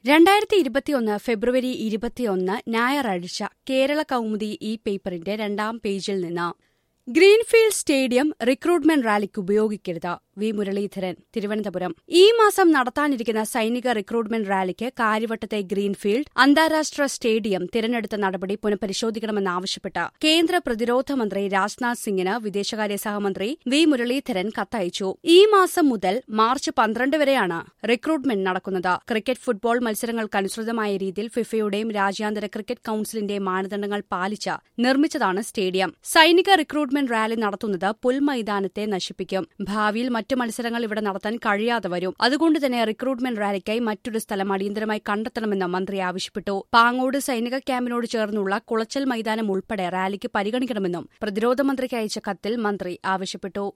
രണ്ടായിരത്തി ഇരുപത്തിയൊന്ന് ഫെബ്രുവരി ഇരുപത്തിയൊന്ന് ഞായറാഴ്ച കേരള കൗമുദി ഈ പേപ്പറിന്റെ രണ്ടാം പേജിൽ നിന്ന് ഗ്രീൻഫീൽഡ് സ്റ്റേഡിയം റിക്രൂട്ട്മെന്റ് റാലിക്ക് ഉപയോഗിക്കരുത് വി മുരളീധരൻ തിരുവനന്തപുരം ഈ മാസം നടത്താനിരിക്കുന്ന സൈനിക റിക്രൂട്ട്മെന്റ് റാലിക്ക് കാര്യവട്ടത്തെ ഗ്രീൻഫീൽഡ് അന്താരാഷ്ട്ര സ്റ്റേഡിയം തിരഞ്ഞെടുത്ത നടപടി പുനഃപരിശോധിക്കണമെന്നാവശ്യപ്പെട്ട് കേന്ദ്ര പ്രതിരോധ മന്ത്രി രാജ്നാഥ് സിംഗിന് വിദേശകാര്യ സഹമന്ത്രി വി മുരളീധരൻ കത്തയച്ചു ഈ മാസം മുതൽ മാർച്ച് പന്ത്രണ്ട് വരെയാണ് റിക്രൂട്ട്മെന്റ് നടക്കുന്നത് ക്രിക്കറ്റ് ഫുട്ബോൾ മത്സരങ്ങൾക്കനുസൃതമായ രീതിയിൽ ഫിഫയുടെയും രാജ്യാന്തര ക്രിക്കറ്റ് കൌൺസിലിന്റെയും മാനദണ്ഡങ്ങൾ പാലിച്ച് നിർമ്മിച്ചതാണ് സ്റ്റേഡിയം സൈനിക റിക്രൂട്ട്മെന്റ് റാലി നടത്തുന്നത് പുൽമൈതാനത്തെ നശിപ്പിക്കും ഭാവിയിൽ മറ്റു മത്സരങ്ങൾ ഇവിടെ നടത്താൻ കഴിയാതെ വരും അതുകൊണ്ട് തന്നെ റിക്രൂട്ട്മെന്റ് റാലിക്കായി മറ്റൊരു സ്ഥലം അടിയന്തരമായി കണ്ടെത്തണമെന്ന് മന്ത്രി ആവശ്യപ്പെട്ടു പാങ്ങോട് സൈനിക ക്യാമ്പിനോട് ചേർന്നുള്ള കുളച്ചൽ മൈതാനം ഉൾപ്പെടെ റാലിക്ക് പരിഗണിക്കണമെന്നും പ്രതിരോധ മന്ത്രിക്ക് അയച്ച കത്തിൽ മന്ത്രി ആവശ്യപ്പെട്ടു